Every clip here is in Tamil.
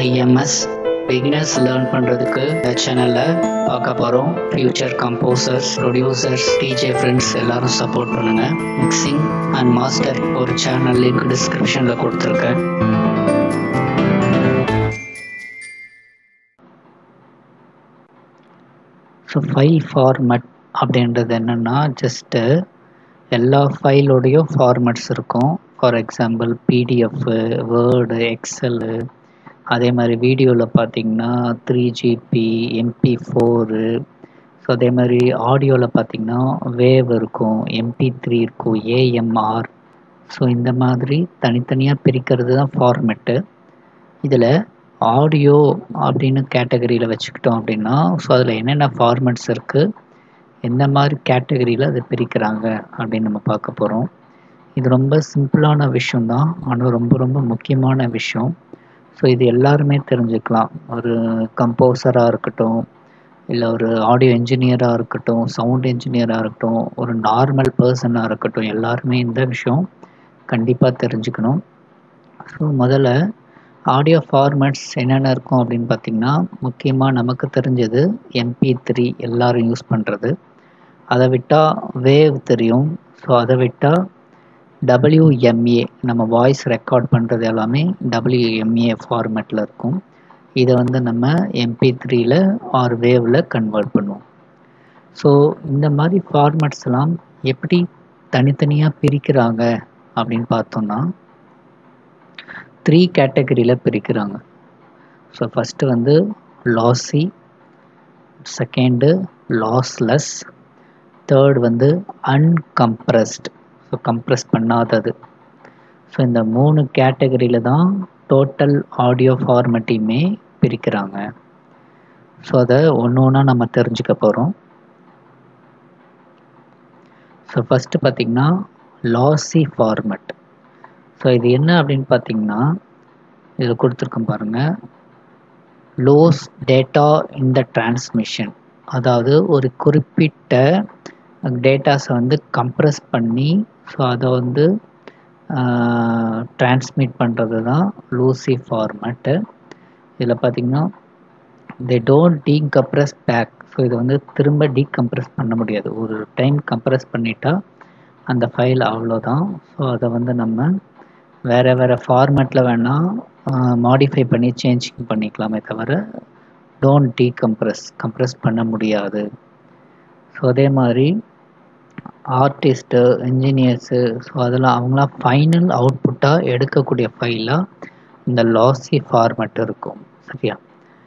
ஐஎம்எஸ் பிகினர்ஸ் லேர்ன் பண்ணுறதுக்கு இந்த சேனலில் பார்க்க போகிறோம் future composers producers DJ friends எல்லாரும் சப்போர்ட் பண்ணுங்கள் மிக்சிங் அண்ட் மாஸ்டர் ஒரு சேனல் லிங்க் டிஸ்கிரிப்ஷனில் கொடுத்துருக்கேன் ஸோ ஃபைல் ஃபார்மட் அப்படின்றது என்னென்னா ஜஸ்ட்டு எல்லா ஃபைலோடையும் ஃபார்மட்ஸ் இருக்கும் for example PDF word excel அதே மாதிரி வீடியோவில் பார்த்தீங்கன்னா three GP MP four so அதே மாதிரி ஆடியோவில் பார்த்தீங்கன்னா வேவ் இருக்கும் எம்பி த்ரீ இருக்கும் ஏஎம்ஆர் ஸோ இந்த மாதிரி தனித்தனியாக பிரிக்கிறது தான் ஃபார்மெட்டு இதில் ஆடியோ அப்படின்னு கேட்டகரியில் வச்சுக்கிட்டோம் அப்படின்னா ஸோ அதில் என்னென்ன ஃபார்மெட்ஸ் இருக்குது எந்த மாதிரி கேட்டகரியில் அதை பிரிக்கிறாங்க அப்படின்னு நம்ம பார்க்க போகிறோம் இது ரொம்ப சிம்பிளான விஷயம்தான் ஆனால் ரொம்ப ரொம்ப முக்கியமான விஷயம் ஸோ இது எல்லாருமே தெரிஞ்சுக்கலாம் ஒரு கம்போசராக இருக்கட்டும் இல்லை ஒரு ஆடியோ இன்ஜினியராக இருக்கட்டும் சவுண்ட் இன்ஜினியராக இருக்கட்டும் ஒரு நார்மல் பர்சனாக இருக்கட்டும் எல்லாருமே இந்த விஷயம் கண்டிப்பாக தெரிஞ்சுக்கணும் ஸோ முதல்ல ஆடியோ ஃபார்மேட்ஸ் என்னென்ன இருக்கும் அப்படின்னு பார்த்திங்கன்னா முக்கியமாக நமக்கு தெரிஞ்சது எம்பி த்ரீ எல்லோரும் யூஸ் பண்ணுறது அதை விட்டால் வேவ் தெரியும் ஸோ அதை விட்டால் டபிள்யூஎம்ஏ நம்ம வாய்ஸ் ரெக்கார்ட் பண்ணுறது எல்லாமே டபிள்யூஎம்ஏ ஃபார்மேட்டில் இருக்கும் இதை வந்து நம்ம எம்பி த்ரீயில் ஆர் வேவில் கன்வெர்ட் பண்ணுவோம் ஸோ இந்த மாதிரி ஃபார்மேட்ஸ்லாம் எப்படி தனித்தனியாக பிரிக்கிறாங்க அப்படின்னு பார்த்தோம்னா த்ரீ கேட்டகரியில் பிரிக்கிறாங்க ஸோ ஃபஸ்ட்டு வந்து லாஸி செகண்டு லாஸ்லெஸ் தேர்ட் வந்து அன்கம்ப்ரஸ்ட் ஸோ கம்ப்ரெஸ் பண்ணாதது ஸோ இந்த மூணு கேட்டகரியில் தான் டோட்டல் ஆடியோ ஃபார்மேட்டையுமே பிரிக்கிறாங்க ஸோ அதை ஒன்று ஒன்றா நம்ம தெரிஞ்சுக்க போகிறோம் ஸோ ஃபஸ்ட்டு பார்த்திங்கன்னா லாஸி ஃபார்மேட் ஸோ இது என்ன அப்படின்னு பார்த்தீங்கன்னா இதில் கொடுத்துருக்கோம் பாருங்கள் lose data in the transmission அதாவது ஒரு குறிப்பிட்ட டேட்டாஸை வந்து கம்ப்ரெஸ் பண்ணி ஸோ அதை வந்து டிரான்ஸ்மிட் பண்ணுறது தான் லூசி ஃபார்மேட்டு இதில் பார்த்திங்கன்னா they don't decompress back so இதை வந்து திரும்ப டீகம்ப்ரெஸ் பண்ண முடியாது ஒரு டைம் கம்ப்ரெஸ் பண்ணிட்டா அந்த ஃபைல் அவ்வளோதான் ஸோ அதை வந்து நம்ம வேறு வேறு ஃபார்மேட்டில் வேணால் மாடிஃபை பண்ணி சேஞ்சிங் பண்ணிக்கலாமே தவிர டோன்ட் டீகம்ப்ரெஸ் கம்ப்ரெஸ் பண்ண முடியாது ஸோ அதே மாதிரி ஆர்டிஸ்ட்டு இன்ஜினியர்ஸு ஸோ அதெல்லாம் அவங்களாம் ஃபைனல் அவுட்புட்டாக எடுக்கக்கூடிய ஃபைலாக இந்த லாஸி ஃபார்மேட் இருக்கும் சரியா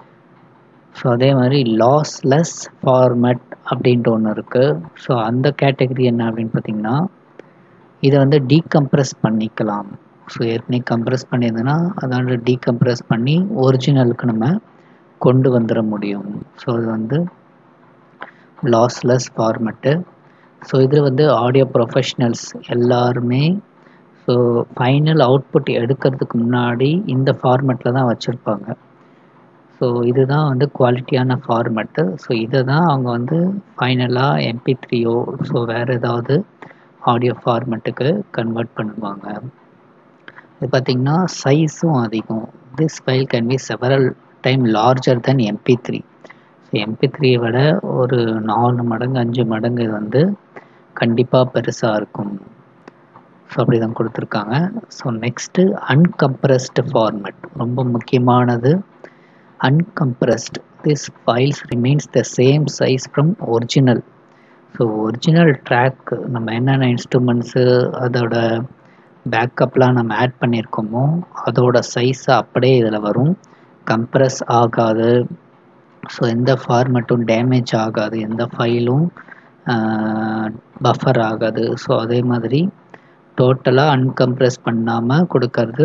ஸோ அதே மாதிரி லாஸ்லெஸ் ஃபார்மேட் அப்படின்ட்டு ஒன்று இருக்குது ஸோ அந்த கேட்டகரி என்ன அப்படின்னு பார்த்தீங்கன்னா இதை வந்து டீகம்ப்ரெஸ் பண்ணிக்கலாம் ஸோ ஏற்கனவே கம்ப்ரெஸ் பண்ணியிருந்தேன்னா அதோட டீகம்ப்ரெஸ் பண்ணி ஒரிஜினலுக்கு நம்ம கொண்டு வந்துட முடியும் ஸோ அது வந்து லாஸ்லெஸ் ஃபார்மெட்டு ஸோ இது வந்து ஆடியோ ப்ரொஃபஷ்னல்ஸ் எல்லாருமே ஸோ ஃபைனல் அவுட்புட் எடுக்கிறதுக்கு முன்னாடி இந்த ஃபார்மெட்டில் தான் வச்சுருப்பாங்க ஸோ இதுதான் வந்து குவாலிட்டியான ஃபார்மெட்டு ஸோ இதை தான் அவங்க வந்து ஃபைனலாக எம்பி த்ரீயோ ஸோ வேறு ஏதாவது ஆடியோ ஃபார்மெட்டுக்கு கன்வெர்ட் பண்ணுவாங்க இது பார்த்திங்கன்னா சைஸும் அதிகம் this file can be several time larger then MP three so MP த்ரீயை விட ஒரு நாலு மடங்கு அஞ்சு மடங்கு வந்து கண்டிப்பாக பெருசாக இருக்கும் ஸோ அப்படி தான் கொடுத்துருக்காங்க ஸோ நெக்ஸ்ட்டு அன்கம்ப்ரஸ்டு ஃபார்மெட் ரொம்ப முக்கியமானது uncompressed this files remains the same size from original so original track நம்ம என்னென்ன இன்ஸ்ட்ருமெண்ட்ஸு அதோட பேக்கப்லாம் நம்ம ஆட் பண்ணியிருக்கோமோ அதோட சைஸை அப்படியே இதில் வரும் கம்ப்ரஸ் ஆகாது ஸோ எந்த ஃபார்மெட்டும் டேமேஜ் ஆகாது எந்த ஃபைலும் பஃபர் ஆகாது ஸோ அதே மாதிரி டோட்டலாக அன்கம்ப்ரெஸ் பண்ணாமல் கொடுக்கறது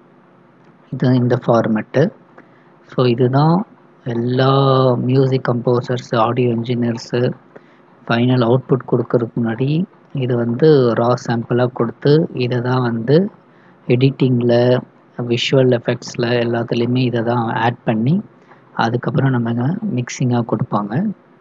இது இந்த ஃபார்மெட்டு ஸோ இதுதான் எல்லா music composers audio engineers final output கொடுக்கறதுக்கு முன்னாடி இது வந்து ரா சாம்பிளாக கொடுத்து இதை தான் வந்து எடிட்டிங்கில் விஷுவல் எஃபெக்ட்ஸில் எல்லாத்துலேயுமே இதை தான் ஆட் பண்ணி அதுக்கப்புறம் நம்ம மிக்சிங்காக கொடுப்பாங்க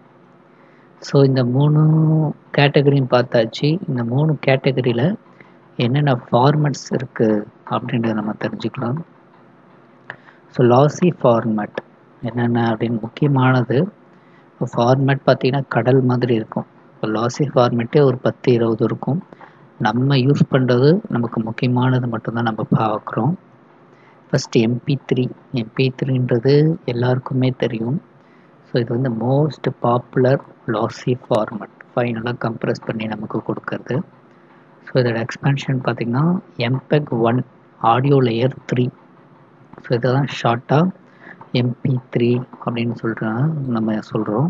ஸோ இந்த மூணு கேட்டகரியும் பார்த்தாச்சு இந்த மூணு கேட்டகரியில் என்னென்ன ஃபார்மட்ஸ் இருக்குது அப்படின்றத நம்ம தெரிஞ்சுக்கலாம் ஸோ லாசி ஃபார்மேட் என்னென்ன அப்படின்னு முக்கியமானது ஃபார்மேட் பார்த்தீங்கன்னா கடல் மாதிரி இருக்கும் இப்போ லாசி ஃபார்மேட்டே ஒரு பத்து இருபது இருக்கும் நம்ம யூஸ் பண்ணுறது நமக்கு முக்கியமானது மட்டும்தான் நம்ம பார்க்குறோம் ஃபஸ்ட் எம்பி த்ரீ எம்பி த்ரீன்றது எல்லாருக்குமே தெரியும் ஸோ இது வந்து மோஸ்ட் பாப்புலர் லாசி ஃபார்மட் ஃபைனலாக கம்ப்ரெஸ் பண்ணி நமக்கு கொடுக்கறது ஸோ இதோட எக்ஸ்பென்ஷன் பார்த்திங்கன்னா MPEG one audio layer three so இதை தான் ஷார்ட்டாக எம்பி த்ரீ அப்படின்னு சொல்கிற நம்ம சொல்கிறோம்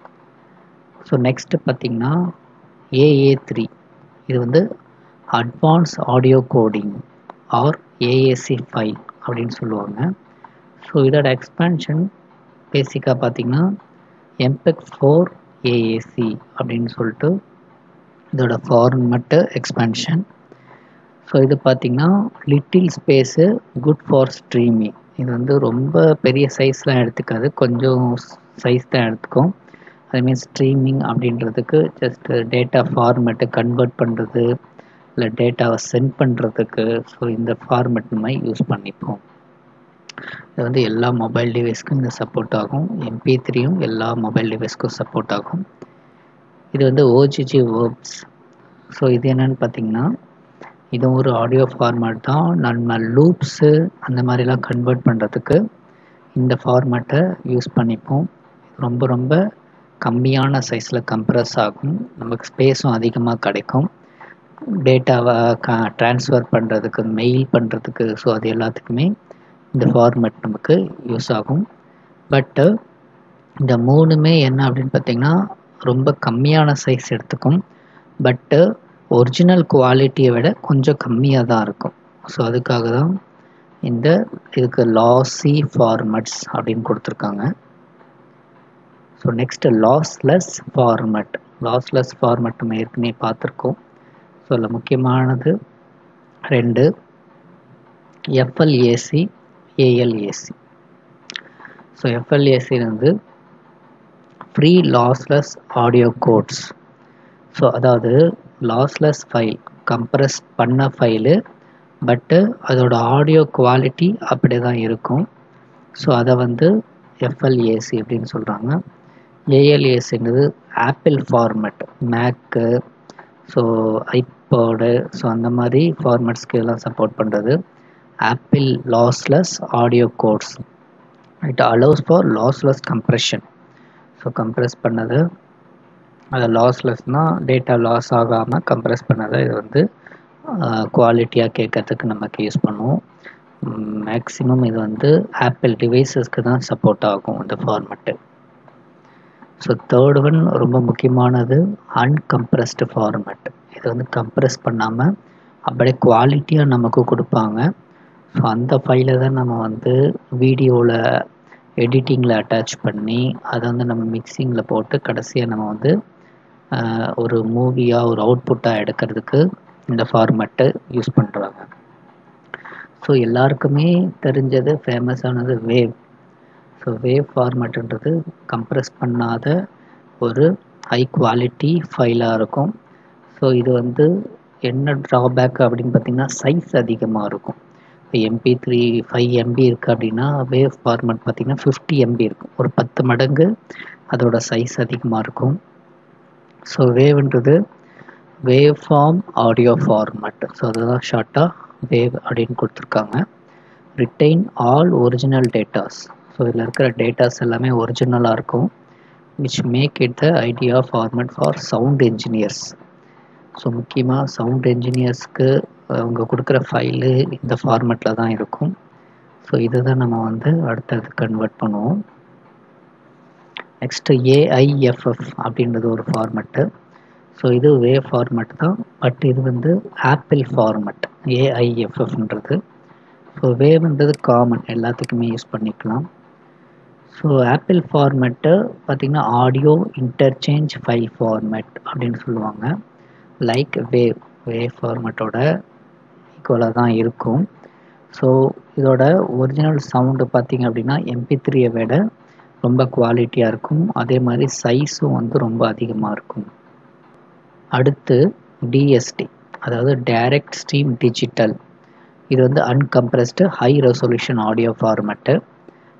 ஸோ நெக்ஸ்ட்டு பார்த்திங்கன்னா ஏஏ த்ரீ இது வந்து advance audio coding or AAC file அப்படின்னு சொல்லுவாங்க ஸோ இதோட எக்ஸ்பென்ஷன் பேசிக்காக பார்த்தீங்கன்னா எம்பெக் ஃபோர் ஏஏசி அப்படின்னு சொல்லிட்டு இதோட ஃபார்மட்டு எக்ஸ்பென்ஷன் ஸோ இது பார்த்திங்கன்னா little space good for streaming இது வந்து ரொம்ப பெரிய சைஸ்லாம் எடுத்துக்காது கொஞ்சம் சைஸ் தான் எடுத்துக்கும் அதுமாரி ஸ்ட்ரீமிங் அப்படின்றதுக்கு ஜஸ்ட் டேட்டா ஃபார்மேட்டை கன்வெர்ட் பண்ணுறது இல்லை டேட்டாவை சென்ட் பண்ணுறதுக்கு ஸோ இந்த ஃபார்மேட் நம்ம யூஸ் பண்ணிப்போம் இது வந்து எல்லா மொபைல் டிவைஸ்க்கும் இந்த சப்போர்ட் ஆகும் எம்பி த்ரீயும் எல்லா மொபைல் டிவைஸ்க்கும் சப்போர்ட் ஆகும் இது வந்து ஓஜிஜி வேர்ப்ஸ் ஸோ இது என்னன்னு பார்த்தீங்கன்னா இதுவும் ஒரு ஆடியோ ஃபார்மேட் தான் நம்ம லூப்ஸு அந்த மாதிரிலாம் கன்வெர்ட் பண்ணுறதுக்கு இந்த ஃபார்மேட்டை யூஸ் பண்ணிப்போம் ரொம்ப ரொம்ப கம்மியான சைஸில் கம்ப்ரஸ் ஆகும் நமக்கு ஸ்பேஸும் அதிகமாக கிடைக்கும் டேட்டாவை க ட்ரான்ஸ்ஃபர் பண்ணுறதுக்கு மெயில் பண்ணுறதுக்கு ஸோ அது எல்லாத்துக்குமே இந்த ஃபார்மேட் நமக்கு யூஸ் ஆகும் பட்டு இந்த மூணுமே என்ன அப்படின்னு பார்த்தீங்கன்னா ரொம்ப கம்மியான சைஸ் எடுத்துக்கும் பட்டு ஒரிஜினல் குவாலிட்டியை விட கொஞ்சம் கம்மியாக தான் இருக்கும் ஸோ அதுக்காக தான் இந்த இதுக்கு லாஸி ஃபார்மட்ஸ் அப்படின்னு கொடுத்துருக்காங்க so next lossless format lossless format நம்ம ஏற்கனவே பார்த்துருக்கோம் ஸோ அதில் முக்கியமானது ரெண்டு எஃப்எல்ஏசி ஏஎல்ஏசி ஸோ எஃப்எல்ஏசி வந்து free lossless audio codes so அதாவது லாஸ்லெஸ் ஃபைல் கம்ப்ரஸ் பண்ண ஃபைலு பட்டு அதோட ஆடியோ குவாலிட்டி அப்படி தான் இருக்கும் ஸோ அதை வந்து எஃப்எல்ஏசி அப்படின்னு சொல்கிறாங்க ஏஎல்ஏசிங்கிறது Apple format Mac so iPod so அந்த மாதிரி ஃபார்மேட்ஸ்க்கு எல்லாம் சப்போர்ட் பண்ணுறது Apple lossless audio codes it allows for lossless compression so compress பண்ணது அது லாஸ்லெஸ்னால் டேட்டா லாஸ் ஆகாமல் கம்ப்ரெஸ் பண்ணதை இது வந்து குவாலிட்டியாக கேட்கறதுக்கு நமக்கு யூஸ் பண்ணுவோம் மேக்ஸிமம் இது வந்து ஆப்பிள் டிவைசஸ்க்கு தான் சப்போர்ட் ஆகும் இந்த ஃபார்மெட்டு ஸோ தேர்ட் ஒன் ரொம்ப முக்கியமானது அன்கம்ப்ரெஸ்டு ஃபார்மேட் இது வந்து கம்ப்ரெஸ் பண்ணாமல் அப்படியே குவாலிட்டியாக நமக்கு கொடுப்பாங்க ஸோ அந்த ஃபைலை தான் நம்ம வந்து வீடியோவில் எடிட்டிங்கில் அட்டாச் பண்ணி அதை வந்து நம்ம மிக்சிங்கில் போட்டு கடைசியாக நம்ம வந்து ஒரு மூவியாக ஒரு அவுட்புட்டாக எடுக்கிறதுக்கு இந்த ஃபார்மேட்டை யூஸ் பண்ணுறாங்க ஸோ எல்லாருக்குமே தெரிஞ்சது ஃபேமஸானது வேவ் ஸோ வேவ் ஃபார்மேட்டுன்றது கம்ப்ரெஸ் பண்ணாத ஒரு ஹை குவாலிட்டி ஃபைலாக இருக்கும் ஸோ இது வந்து என்ன ட்ராபேக் அப்படின்னு பார்த்தீங்கன்னா சைஸ் அதிகமாக இருக்கும் இப்போ எம்பி த்ரீ ஃபைவ் எம்பி இருக்குது அப்படின்னா வேவ் ஃபார்மேட் பார்த்திங்கன்னா ஃபிஃப்டி எம்பி இருக்கும் ஒரு பத்து மடங்கு அதோட சைஸ் அதிகமாக இருக்கும் ஸோ வேவ்ன்றது wave form audio format so அதுதான் ஷார்ட்டாக வேவ் அப்படின்னு கொடுத்துருக்காங்க retain all original datas so இதில் இருக்கிற டேட்டாஸ் எல்லாமே ஒரிஜினலாக இருக்கும் which make it the ideal format for sound engineers so முக்கியமாக சவுண்ட் இன்ஜினியர்ஸ்க்கு அவங்க கொடுக்குற ஃபைலு இந்த ஃபார்மேட்டில் தான் இருக்கும் ஸோ இதை தான் நம்ம வந்து அடுத்தது கன்வெர்ட் பண்ணுவோம் நெக்ஸ்ட்டு ஏஐஎஃப்எஃப் அப்படின்றது ஒரு ஃபார்மெட்டு ஸோ இது வே ஃபார்மேட் தான் பட் இது வந்து ஆப்பிள் ஃபார்மேட் ஏஐஎஃப்எஃப்ன்றது ஸோ வேவ்ன்றது காமன் எல்லாத்துக்குமே யூஸ் பண்ணிக்கலாம் ஸோ ஆப்பிள் ஃபார்மேட்டு பார்த்திங்கன்னா ஆடியோ இன்டர்சேஞ்ச் ஃபைல் ஃபார்மேட் அப்படின்னு சொல்லுவாங்க லைக் வேவ் வேவ் ஃபார்மேட்டோட ஈக்குவலாக தான் இருக்கும் ஸோ இதோட ஒரிஜினல் சவுண்டு பார்த்திங்க அப்படின்னா எம்பி த்ரீயை விட ரொம்ப குவாலிட்டியாக இருக்கும் அதே மாதிரி சைஸும் வந்து ரொம்ப அதிகமாக இருக்கும் அடுத்து டிஎஸ்டி அதாவது டைரக்ட் ஸ்ட்ரீம் டிஜிட்டல் இது வந்து uncompressed high resolution audio format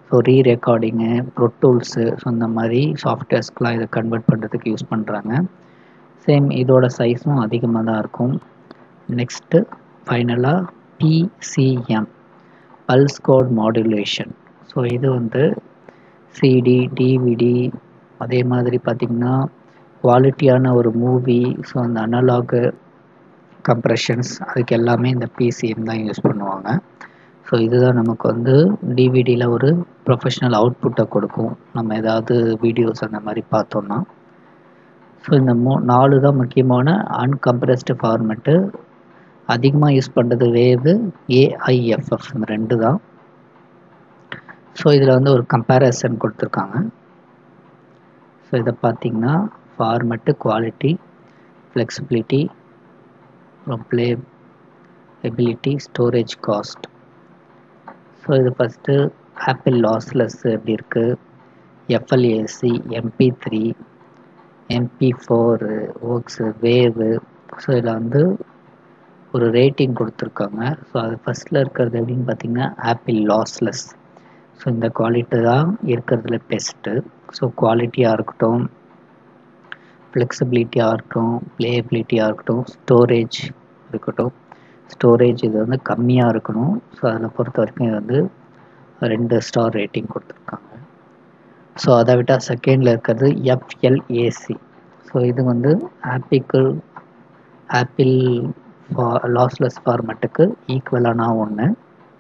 so ரீ ரெக்கார்டிங்கு ப்ரொட்டூல்ஸு ஸோ இந்த மாதிரி சாஃப்ட்வேர்ஸ்க்கெலாம் இதை கன்வெர்ட் பண்ணுறதுக்கு யூஸ் பண்ணுறாங்க சேம் இதோட சைஸும் அதிகமாக தான் இருக்கும் நெக்ஸ்ட்டு ஃபைனலாக PCM pulse code modulation so இது வந்து சிடி டிவிடி அதே மாதிரி பார்த்திங்கன்னா குவாலிட்டியான ஒரு மூவி ஸோ அந்த அனலாகு கம்ப்ரெஷன்ஸ் அதுக்கு எல்லாமே இந்த பிசிஎம் தான் யூஸ் பண்ணுவாங்க ஸோ இதுதான் நமக்கு வந்து டிவிடியில் ஒரு ப்ரொஃபஷ்னல் அவுட்புட்டை கொடுக்கும் நம்ம ஏதாவது வீடியோஸ் அந்த மாதிரி பார்த்தோன்னா ஸோ இந்த மூ நாலு தான் முக்கியமான அன்கம்ப்ரெஸ்டு ஃபார்மெட்டு அதிகமாக யூஸ் பண்ணுறது வேவு ஏஐஎஃப்எஃப் இந்த ரெண்டு தான் ஸோ இதில் வந்து ஒரு கம்பேரிசன் கொடுத்துருக்காங்க ஸோ இதை பார்த்திங்கன்னா ஃபார்மெட்டு குவாலிட்டி ஃப்ளெக்சிபிலிட்டி அப்புறம் play ability storage cost so இது ஃபஸ்ட்டு ஆப்பிள் லாஸ்லெஸ் எப்படி இருக்குது FLAC MP three MP four Oggs wave so இதில் வந்து ஒரு ரேட்டிங் கொடுத்துருக்காங்க ஸோ அது ஃபஸ்ட்டில் இருக்கிறது எப்படின்னு பார்த்தீங்கன்னா ஆப்பிள் லாஸ்லெஸ் ஸோ இந்த குவாலிட்டி தான் இருக்கிறதுல பெஸ்ட்டு ஸோ குவாலிட்டியாக இருக்கட்டும் ஃப்ளெக்சிபிலிட்டியாக இருக்கட்டும் ப்ளேபிலிட்டியாக இருக்கட்டும் ஸ்டோரேஜ் இருக்கட்டும் ஸ்டோரேஜ் இது வந்து கம்மியாக இருக்கணும் ஸோ அதில் பொறுத்த வரைக்கும் இது வந்து ரெண்டு ஸ்டார் ரேட்டிங் கொடுத்துருக்காங்க ஸோ அதை விட்டால் செகண்டில் இருக்கிறது எஃப்எல்ஏசி ஸோ இது வந்து ஆப்பிள் ஆப்பிள் ஃபா லாஸ்லெஸ் ஃபார்மெட்டுக்கு ஈக்குவலான ஒன்று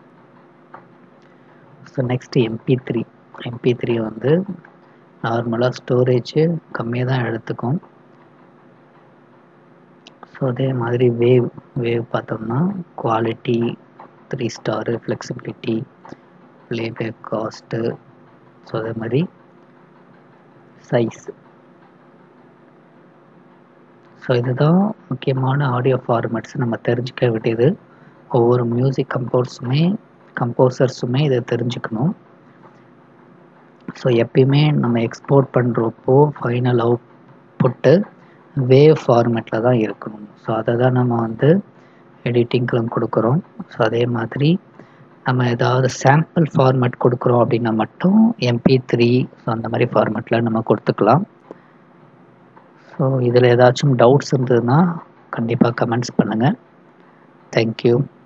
so next MP three MP three வந்து நார்மலாக ஸ்டோரேஜ் கம்மியாக தான் எடுத்துக்கும் ஸோ அதே மாதிரி வேவ் வேவ் பார்த்தோம்னா quality three star flexibility playback cost so அதே மாதிரி சைஸ் ஸோ இதுதான் முக்கியமான ஆடியோ ஃபார்மேட்ஸ் நம்ம தெரிஞ்சுக்க வேண்டியது ஒவ்வொரு மியூசிக் கம்போஸுமே கம்போசர்ஸுமே இதை தெரிஞ்சுக்கணும் ஸோ எப்பயுமே நம்ம எக்ஸ்போர்ட் பண்ணுறப்போ ஃபைனல் அவுட்புட்டு வேவ் ஃபார்மேட்டில் தான் இருக்கணும் ஸோ அதை தான் நம்ம வந்து எடிட்டிங்க்கெலாம் கொடுக்குறோம் ஸோ அதே மாதிரி நம்ம ஏதாவது சாம்பிள் ஃபார்மேட் கொடுக்குறோம் அப்படின்னா மட்டும் எம்பி த்ரீ ஸோ அந்த மாதிரி ஃபார்மேட்டில் நம்ம கொடுத்துக்கலாம் ஸோ இதில் ஏதாச்சும் டவுட்ஸ் இருந்ததுன்னா கண்டிப்பாக கமெண்ட்ஸ் பண்ணுங்கள் தேங்க்யூ